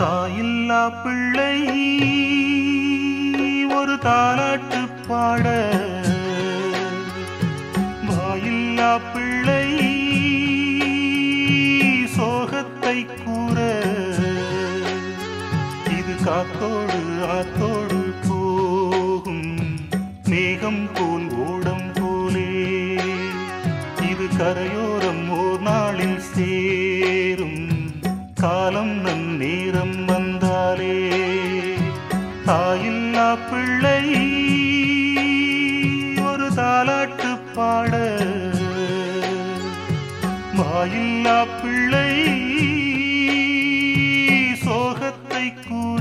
தாயில்லா பிள்ளை ஒரு தாலாட்டு பாட வாயில்லா பிள்ளை சோகத்தை கூற இது காத்தோடு ஆத்தோடு போகும் மேகம் போல் ஓடம் போலே இது கரையோரம் ஓர் நாளில் சேரும் காலம் நம் நேரம் வந்தாலே தாயில்லா பிள்ளை ஒரு தாலாட்டு பாட வாயில்லா பிள்ளை சோகத்தை கூற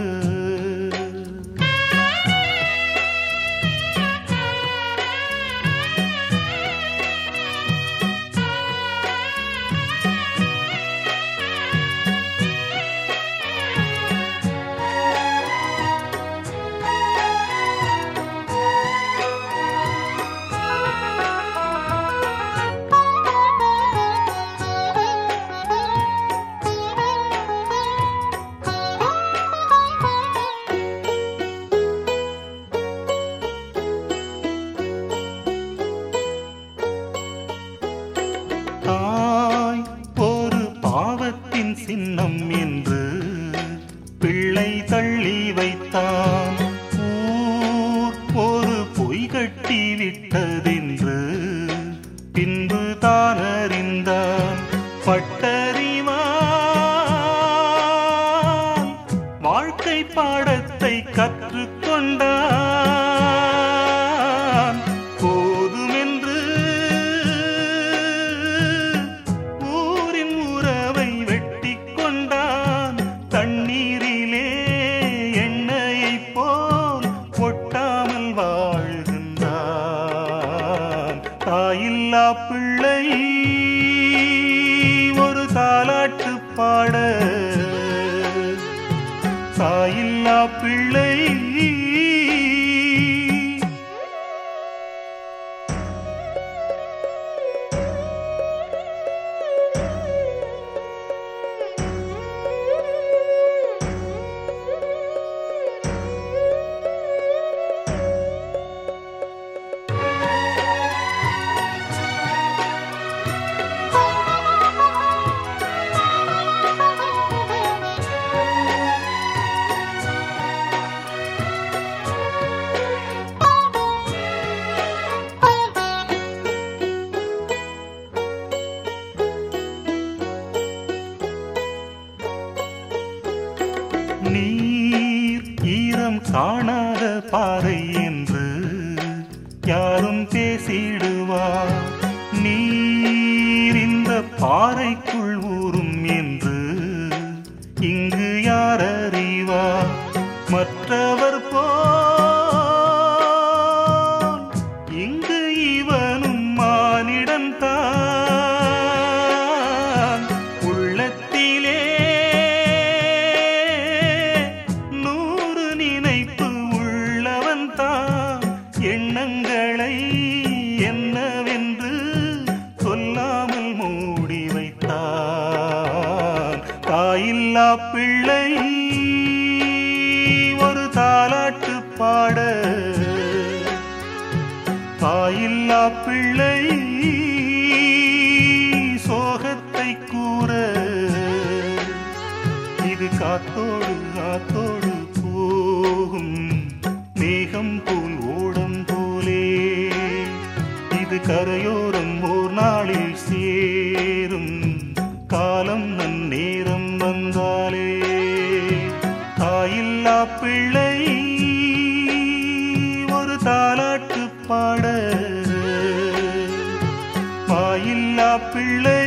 தாய் ஒரு பாவத்தின் சின்னம் என்று பிள்ளை தள்ளி வைத்தான் ஊர் ஒரு பொய் கட்டி விட்டதென்று பின்பு தான் அறிந்தான் பட்டறிவான் வாழ்க்கை பாடத்தை கற்றுக்கொண்டான் போதுமென்று ஊரின் உறவை வெட்டி கொண்டான் தண்ணீரிலே எண்ணெயைப் போல் ஒட்டாமல் வாழ்கின்றான் தாயில்லா பிள்ளை ஒரு தாலாட்டு பாட தாயில்லா பிள்ளை நீர் ஈரம் காணாத பாறை என்று யாரும் பேசிடுவார் நீர் இந்த பாறைக்குள் ஊறும் என்று இங்கு யார் அறிவார் மற்றவர் போல் இங்கு இவனும் மானிடம் தான் உள்ளத்திலே நூறு நினைப்பு உள்ளவன் தான் எண்ணங்களை என்னவென்று சொல்லாமல் மூடி வைத்தான் தாயில்லா பிள்ளை ஒரு தாலாட்டு பாட தாயில்லா பிள்ளை சோகத்தை கூற இது காத்தோடு காத்தோடு போகும் மேகம் போல் ஓடம் போலே இது கரையோரம் ஓர் நாளில் சேரும் காலம் நன் நேரம் வந்தாலே தாயில்லா பிள்ளை ஒரு தாலாட்டு பாட வாயில்லா பிள்ளை